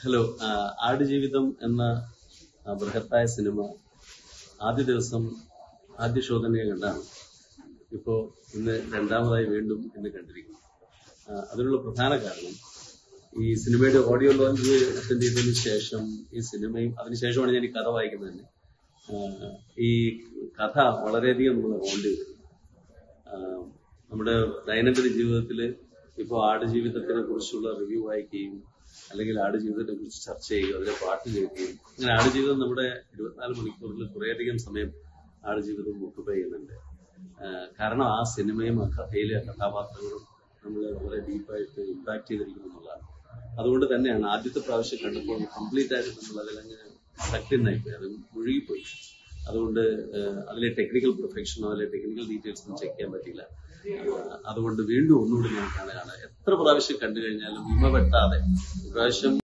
hello ആ, ആടുജീവിതം എന്ന ആ, ബൃഹത്തായ സിനിമ ആദ്യ ദിവസം ആദ്യ ഷോ തന്നെ കണ്ടാണ് ഇപ്പോ ഇന്ന് രണ്ടാമതായി വീണ്ടും ഇന്ന് കണ്ടിരിക്കുന്നു ആ, അതിനുള്ള പ്രധാന കാരണം ഈ സിനിമയുടെ ഓഡിയോ ലോഞ്ച് അറ്റൻഡ് ചെയ്തതിനു ശേഷം ഈ സിനിമയും അതിനുശേഷമാണ് ഞാൻ ഈ കഥ വായിക്കുന്നത് തന്നെ ആ, ഈ കഥ വളരെയധികം നമ്മൾ ഓണ്ട് ചെയ്തിരുന്നു ആ, നമ്മുടെ ദൈനംദിന ജീവിതത്തിൽ ഇപ്പോൾ ആടുജീവിതത്തിനെ കുറിച്ചുള്ള റിവ്യൂ വായിക്കുകയും അല്ലെങ്കിൽ ആടുജീവിതത്തെ കുറിച്ച് ചർച്ച ചെയ്യുകയും അതിലെ പാട്ട് കേൾക്കുകയും അങ്ങനെ ആടുജീവിതം നമ്മുടെ ഇരുപത്തിനാല് മണിക്കൂറിൽ കുറേയധികം സമയം ആടുജീവിതം മുട്ടുപേ ചെയ്യുന്നുണ്ട് ആ, കാരണം ആ സിനിമയും ആ കഥയിലെ ആ കഥാപാത്രങ്ങളും നമ്മളെ വളരെ ഡീപ്പായിട്ട് ഇമ്പാക്ട് ചെയ്തിരിക്കുന്നു എന്നുള്ളതാണ് അതുകൊണ്ട് തന്നെയാണ് ആദ്യത്തെ പ്രാവശ്യം കണ്ടപ്പോൾ കംപ്ലീറ്റ് ആയിട്ട് നമ്മൾ അതിലങ്ങനെ സക്തിന്നായിപ്പോയി അത് മുഴുകിപ്പോയി അതുകൊണ്ട് ഏഹ്, അതിലെ ടെക്നിക്കൽ പെർഫെക്ഷനോ അതിലെ ടെക്നിക്കൽ ഡീറ്റെയിൽസ് ഒന്നും ചെക്ക് ചെയ്യാൻ പറ്റിയില്ല ഏഹ്, അതുകൊണ്ട് വീണ്ടും ഒന്നുകൂടി ഞാൻ കാണുകയാണ് എത്ര പ്രാവശ്യം കണ്ടു കഴിഞ്ഞാലും വിമ വെട്ടാതെ ഇപ്രാവശ്യം